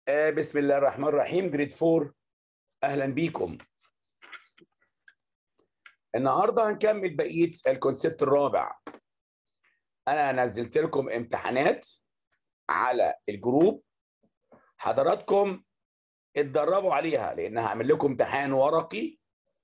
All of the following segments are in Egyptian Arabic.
آه بسم الله الرحمن الرحيم جريد 4 اهلا بيكم النهارده هنكمل بقيه الكونسيبت الرابع انا نزلت لكم امتحانات على الجروب حضراتكم اتدربوا عليها لان هعمل لكم امتحان ورقي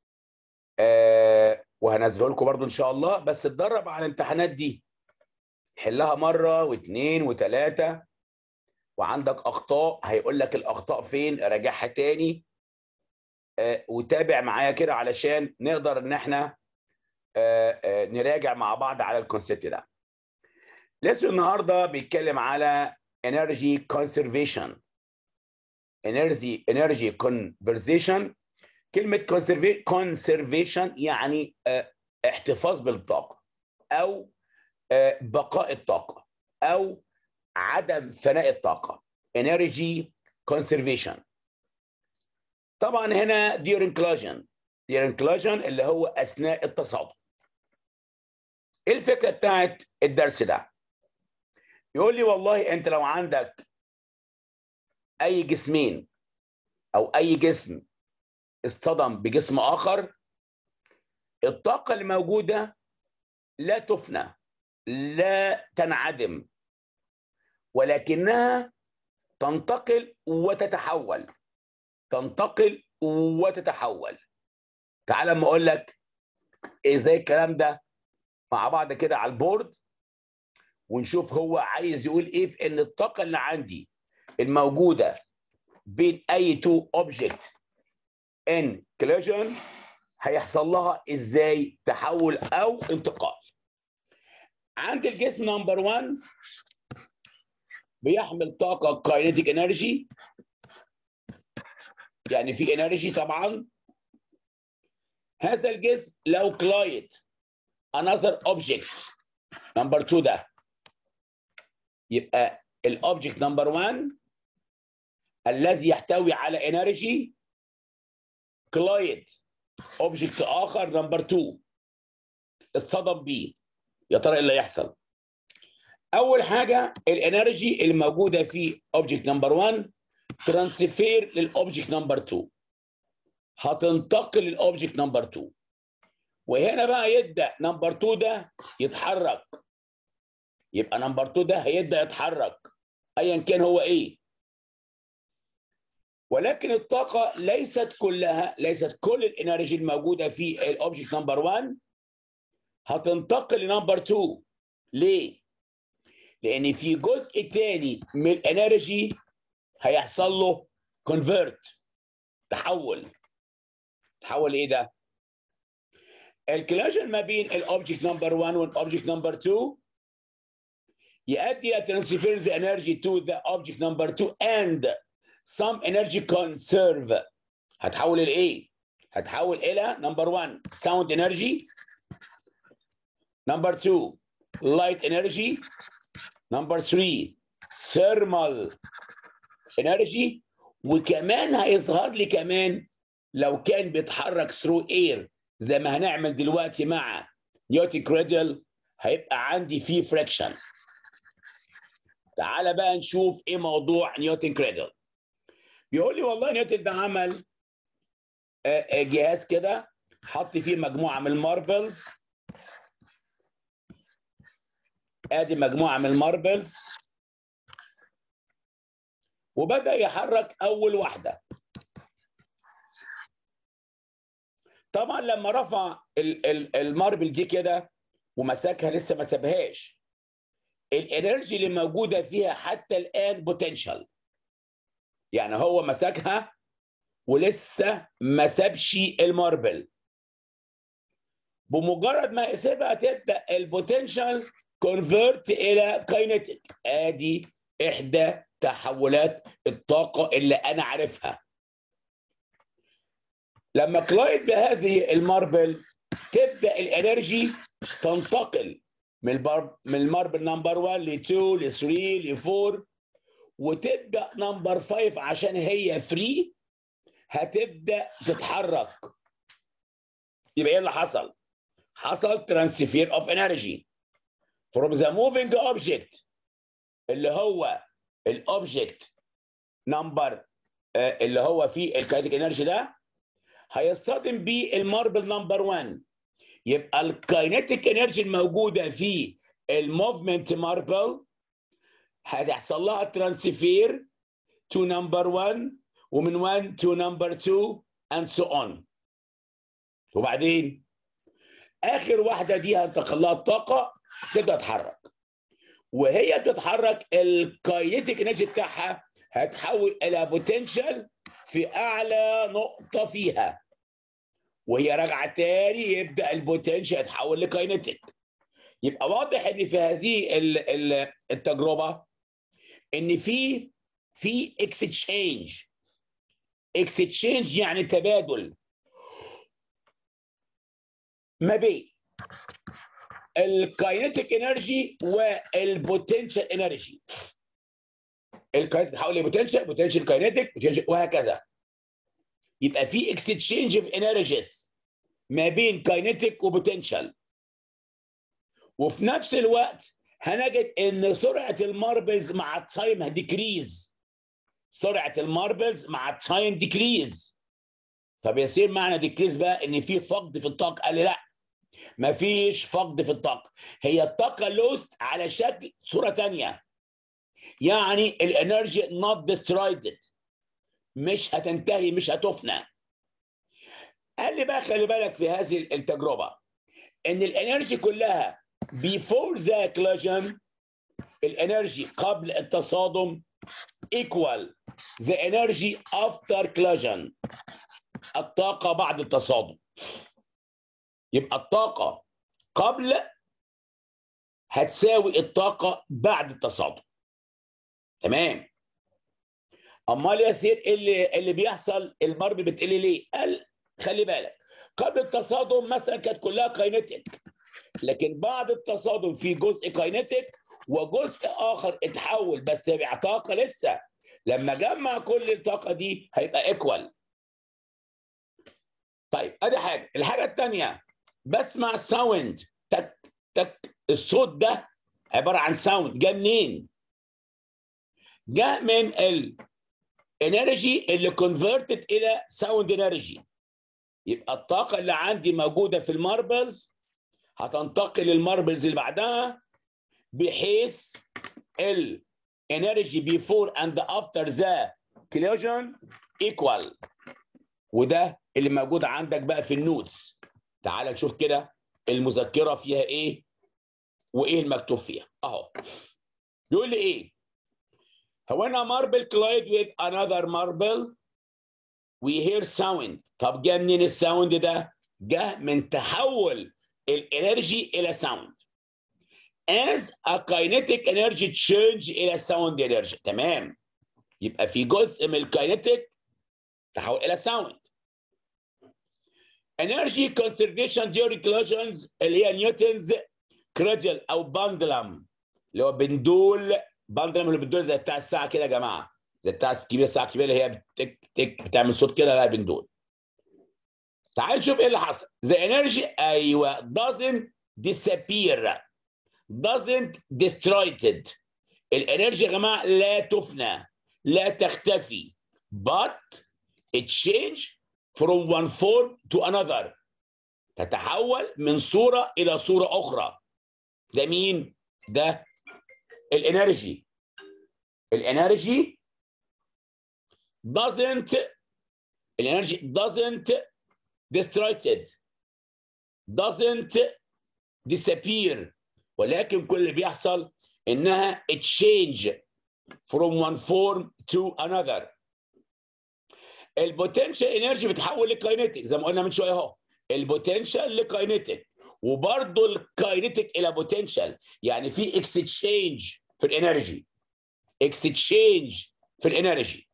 آه وهنزله لكم برضو ان شاء الله بس اتدرب على الامتحانات دي حلها مره واثنين وثلاثه وعندك اخطاء هيقول لك الاخطاء فين راجعها تاني آه وتابع معايا كده علشان نقدر ان احنا آه آه نراجع مع بعض على الكونسيبت ده لسه النهارده بيتكلم على energy conservation energy energy conversation كلمه conservation يعني احتفاظ بالطاقه او بقاء الطاقه او عدم فناء الطاقه energy conservation طبعا هنا during inclusion during inclusion اللي هو اثناء التصادم ايه الفكره بتاعت الدرس ده يقول لي والله انت لو عندك اي جسمين او اي جسم اصطدم بجسم اخر الطاقه اللي موجوده لا تفنى لا تنعدم ولكنها تنتقل وتتحول تنتقل وتتحول تعال لما اقول لك ازاي الكلام ده مع بعض كده على البورد ونشوف هو عايز يقول ايه في ان الطاقه اللي عندي الموجوده بين اي تو اوبجكت ان كوليجن هيحصل لها ازاي تحول او انتقال عند الجسم نمبر 1 بيحمل طاقه كاينيتيك انرجي يعني في انرجي طبعا هذا الجسم لو كلايت another object نمبر 2 ده يبقى الاوبجكت نمبر 1 الذي يحتوي على انرجي كلايد اوبجكت اخر نمبر 2 اصطدم بيه يا ترى ايه اللي هيحصل اول حاجه الانرجي الموجوده في اوبجكت نمبر 1 ترانسفير للاوبجكت نمبر 2 هتنتقل للاوبجكت نمبر 2 وهنا بقى يبدا نمبر 2 ده يتحرك يبقى نمبر 2 ده هيبدا يتحرك ايا كان هو ايه ولكن الطاقه ليست كلها ليست كل الانرجي الموجوده في الاوبجكت نمبر 1 هتنتقل لنمبر 2 ليه لان في جزء تاني من الانرجي هيحصل له كونفرت تحول تحول ايه ده الكلاجن ما بين الاوبجكت نمبر 1 والاوبجكت نمبر 2 يؤدي الى transfer the energy to the object number 2 and some energy conserve هتحول لايه هتحول الى نمبر 1 sound energy نمبر 2 light energy نمبر 3 thermal energy وكمان هيظهر لي كمان لو كان بيتحرك through air زي ما هنعمل دلوقتي مع نيوتن كريدل هيبقى عندي فيه فريكشن تعالى بقى نشوف ايه موضوع نيوتن كريدل بيقول لي والله نيوتن ده عمل جهاز كده حط فيه مجموعه من الماربلز ادي مجموعه من الماربلز وبدا يحرك اول واحده طبعا لما رفع الماربل دي كده ومسكها لسه ما سابهاش الانرجي اللي موجوده فيها حتى الان بوتنشال يعني هو مسكها ولسه ما سابش الماربل بمجرد ما يسيبها تبدا البوتنشال كونفرت الى كاينيتيك ادي احدى تحولات الطاقه اللي انا عارفها لما كلايد بهذه الماربل تبدا الانرجي تنتقل من البار من الماربل نمبر 1 ل 2 ل 3 ل 4 وتبدا نمبر 5 عشان هي فري هتبدا تتحرك يبقى ايه اللي حصل؟ حصل ترانسفير اوف انرجي from the moving object اللي هو الاوبجكت نمبر اللي هو فيه الكاينتيك انرجي ده هيصطدم بيه الماربل نمبر 1 يبقى الكاينتيك انرجي الموجوده في الموفمنت ماربل هتحصل لها ترانسفير تو نمبر 1 ومن 1 تو نمبر 2 and so on وبعدين اخر واحده دي هتنتقل لها الطاقه تبدا تتحرك وهي بتتحرك الكاينتيك انرجي بتاعها هتحول الى بوتنشال في اعلى نقطه فيها وهي راجعه تاني يبدا البوتنشال يتحول لكاينتيك يبقى واضح ان في هذه التجربه ان في في اكستشينج اكستشينج يعني تبادل ما بين الكاينتيك انرجي والبوتنشال انرجي الكاينتيك تحول لبوتنشال بوتنشال كاينتيك بوتنشال وهكذا يبقى في اكستشينج اوف انرجيز ما بين كاينتيك وبوتنشال وفي نفس الوقت هنجد ان سرعه الماربلز مع التايم هديكريز سرعه الماربلز مع التايم ديكريز طب يصير معنى ديكريز بقى ان في فقد في الطاقه قال لي لا مفيش فقد في الطاقه هي الطاقه لوست على شكل صوره ثانيه يعني الانرجي not destroyed مش هتنتهي مش هتفنى قال لي بقى خلي بالك في هذه التجربه ان الانرجي كلها before the collision الانرجي قبل التصادم equal the energy after collision الطاقة بعد التصادم يبقى الطاقة قبل هتساوي الطاقة بعد التصادم تمام امال يا سيد اللي اللي بيحصل المرب بتقل ليه قال خلي بالك قبل التصادم مثلا كانت كلها كاينتيك لكن بعد التصادم في جزء كاينتيك وجزء اخر اتحول بس بيع طاقه لسه لما جمع كل الطاقه دي هيبقى ايكوال طيب ادي حاجه الحاجه الثانيه بسمع ساوند تك تك الصوت ده عباره عن ساوند جه منين جاء من الانرجي اللي كونفرتد الى ساوند انرجي يبقى الطاقه اللي عندي موجوده في الماربلز هتنتقل للماربلز اللي بعدها بحيث الانرجي بيفور اند افتر ذا كلوجن ايكوال وده اللي موجود عندك بقى في النوتس تعال نشوف كده المذكره فيها ايه وايه المكتوب فيها اهو يقول لي ايه when a marble collide with another marble we hear sound طب جه منين الساوند ده جه من تحول الانرجي الى ساوند as a kinetic energy change الى sound energy تمام يبقى في جزء من الكاينتيك تحول الى ساوند energy conservation during collisions اللي هي نيوتنز كريدل او باندلم اللي هو بندول باندلم اللي بندول زي بتاع الساعه كده يا جماعه زي بتاع الكبيره الساعه الكبيره اللي هي بتك تك بتعمل صوت كده لا بندول تعال نشوف ايه اللي حصل the energy ايوه doesn't disappear doesn't destroyed الانرجي يا جماعه لا تفنى لا تختفي but it change from one form to another تتحول من صورة إلى صورة أخرى ده مين؟ ده الانرجي الانرجي doesn't الانرجي doesn't destroyed doesn't disappear ولكن كل اللي بيحصل انها change from one form to another البوتنشال انرجي بتحول لكاينيتيك زي ما قلنا من شويه اهو البوتنشال لكاينيتيك وبرضه الكاينيتيك الى بوتنشال يعني في اكستشينج في الانرجي اكستشينج في الانرجي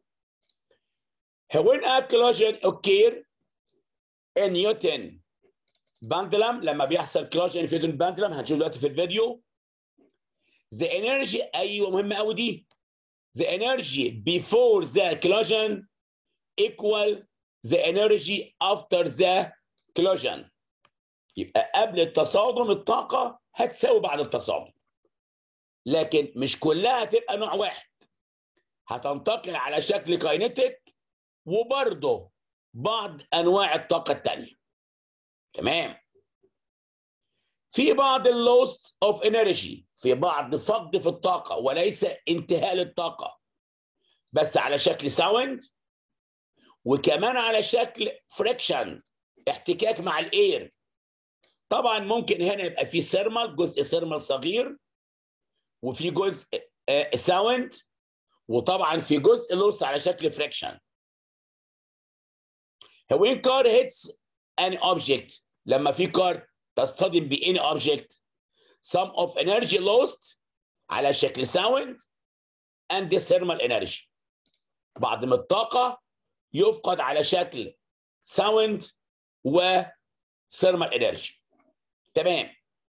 when a collision occur in Newton pendulum لما بيحصل collision في Newton pendulum هنشوف دلوقتي في الفيديو the energy ايوه مهمه قوي دي the energy before the collision equal the energy after the collision يبقى قبل التصادم الطاقة هتساوي بعد التصادم لكن مش كلها تبقى نوع واحد هتنتقل على شكل كاينيتيك وبرضه بعض انواع الطاقه الثانيه تمام في بعض اللوست اوف انرجي في بعض فقد في الطاقه وليس انتهاء للطاقه بس على شكل ساوند وكمان على شكل فريكشن احتكاك مع الاير طبعا ممكن هنا يبقى في سيرمال جزء سيرمال صغير وفي جزء ساوند وطبعا في جزء لوست على شكل فريكشن when car hits an object لما في كار تصطدم ب any object some of energy lost على شكل sound and the thermal energy بعض من الطاقة يفقد على شكل sound و thermal energy تمام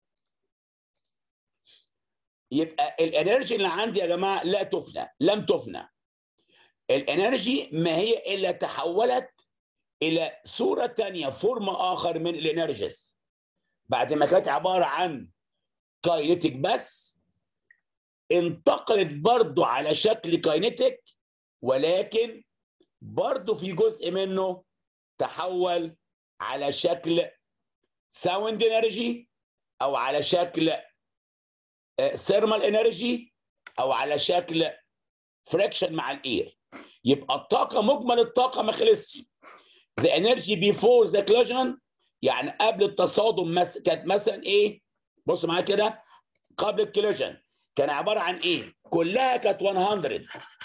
يبقى الانرجي اللي عندي يا جماعه لا تفنى لم تفنى الانرجي ما هي الا تحولت الى صوره ثانيه فورم اخر من الانرجيز بعد ما كانت عباره عن كاينيتيك بس انتقلت برضو على شكل كاينيتيك ولكن برضو في جزء منه تحول على شكل ساوند انرجي او على شكل ثيرمال انرجي او على شكل فريكشن مع الاير يبقى الطاقه مجمل الطاقه ما خلصش the energy before the collision يعني قبل التصادم مس... كانت مثلا ايه بص معايا كده قبل الكوليجن كان عباره عن ايه كلها كانت 100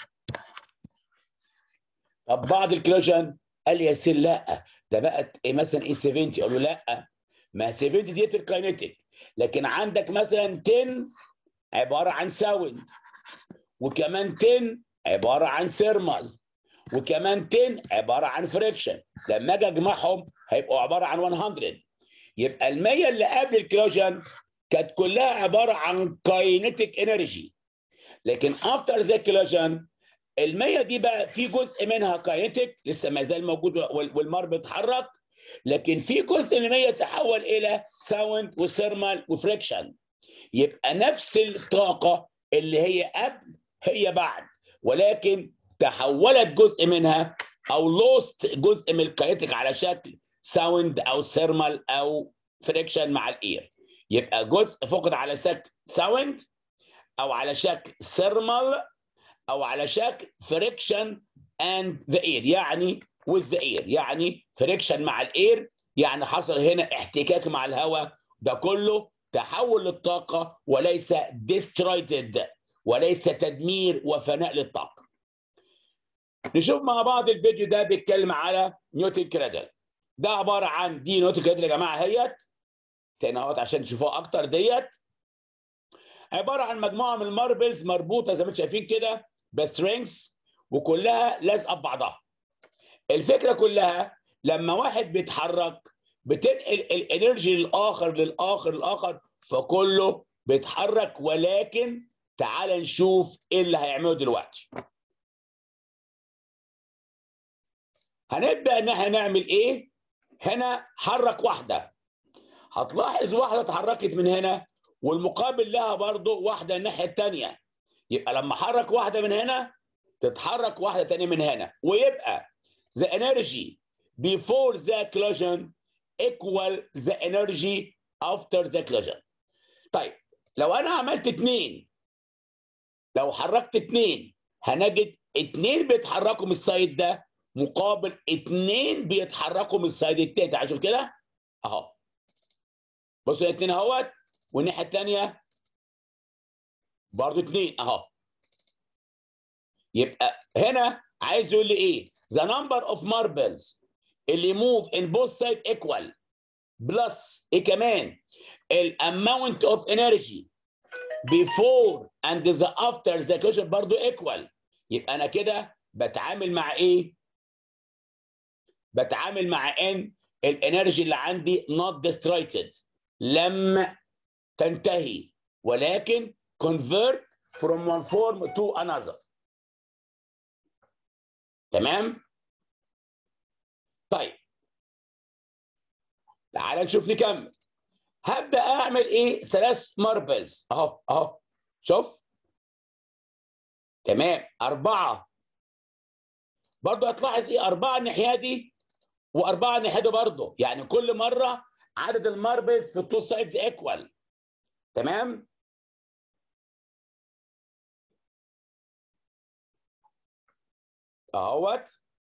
طب بعد الكوليجن قال لي يا سير لا ده بقت إيه مثلا ايه 70 اقول له لا ما 70 ديت الكاينيتيك لكن عندك مثلا 10 عباره عن ساوند وكمان 10 عباره عن ثيرمال وكمان 10 عباره عن فريكشن لما اجي اجمعهم هيبقوا عباره عن 100 يبقى ال 100 اللي قبل الكلوجن كانت كلها عباره عن كاينيتيك انرجي لكن افتر ذا كلوجن ال 100 دي بقى في جزء منها كاينيتيك لسه ما زال موجود والمار بيتحرك لكن في جزء من 100 تحول الى ساوند وثيرمال وفريكشن يبقى نفس الطاقه اللي هي قبل هي بعد ولكن تحولت جزء منها او لوست جزء من الكاينيتيك على شكل ساوند او ثيرمال او فريكشن مع الاير يبقى جزء فقد على شكل ساوند او على شكل ثيرمال او على شكل فريكشن اند ذا اير يعني with the air يعني فريكشن مع الاير يعني حصل هنا احتكاك مع الهواء ده كله تحول للطاقه وليس destroyed وليس تدمير وفناء للطاقه نشوف مع بعض الفيديو ده بيتكلم على نيوتن كريدل ده عباره عن دي نيوتن كريدل يا جماعه اهيت تاني اهوت عشان تشوفوها اكتر ديت عباره عن مجموعه من الماربلز مربوطه زي ما انتم شايفين كده بسترينجز وكلها لازقه ببعضها الفكره كلها لما واحد بيتحرك بتنقل الانرجي للاخر للاخر للاخر فكله بيتحرك ولكن تعال نشوف ايه اللي هيعمله دلوقتي هنبدا ان احنا نعمل ايه هنا حرك واحده هتلاحظ واحده اتحركت من هنا والمقابل لها برضو واحده الناحيه الثانيه يبقى لما حرك واحده من هنا تتحرك واحده ثانيه من هنا ويبقى the energy before the collision equal the energy after the collision طيب لو انا عملت اتنين لو حركت اتنين هنجد اتنين بيتحركوا من السايد ده مقابل اتنين بيتحركوا من السايد التاني تعال شوف كده اهو بصوا الاتنين اهوت والناحيه الثانيه برضه اتنين اهو يبقى هنا عايز يقول لي ايه the number of marbles اللي move in both side equal plus ايه كمان ال amount of energy before and the after the collision برضه equal يبقى انا كده بتعامل مع ايه بتعامل مع ان الانرجي اللي عندي not destroyed لم تنتهي ولكن convert from one form to another تمام طيب تعال نشوف نكمل هبدا اعمل ايه ثلاث ماربلز اهو اهو شوف تمام أربعة برضه هتلاحظ إيه أربعة الناحية دي وأربعة الناحية دي برضه يعني كل مرة عدد الماربلز في التو سايدز ايكوال تمام اهوت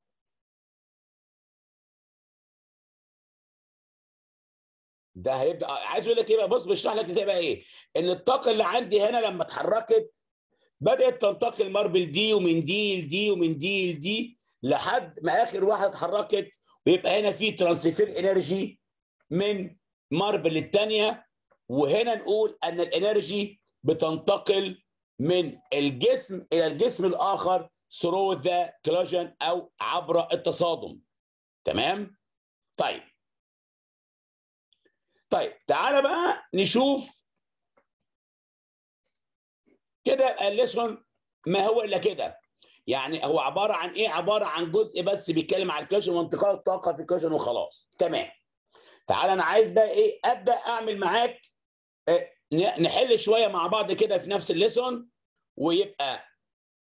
ده هيبدا عايز اقول لك ايه بقى بص بشرح لك ازاي بقى ايه ان الطاقه اللي عندي هنا لما اتحركت بدات تنتقل ماربل دي ومن دي لدي ومن دي لدي لحد ما اخر واحده اتحركت ويبقى هنا في ترانسفير انرجي من ماربل للثانيه وهنا نقول ان الانرجي بتنتقل من الجسم الى الجسم الاخر ثرو ذا كلاجن او عبر التصادم تمام طيب طيب تعالى بقى نشوف كده يبقى الليسون ما هو الا كده يعني هو عباره عن ايه عباره عن جزء بس بيتكلم عن الكلاجن وانتقال الطاقه في الكلاجن وخلاص تمام تعالى انا عايز بقى ايه ابدا اعمل معاك نحل شويه مع بعض كده في نفس الليسون ويبقى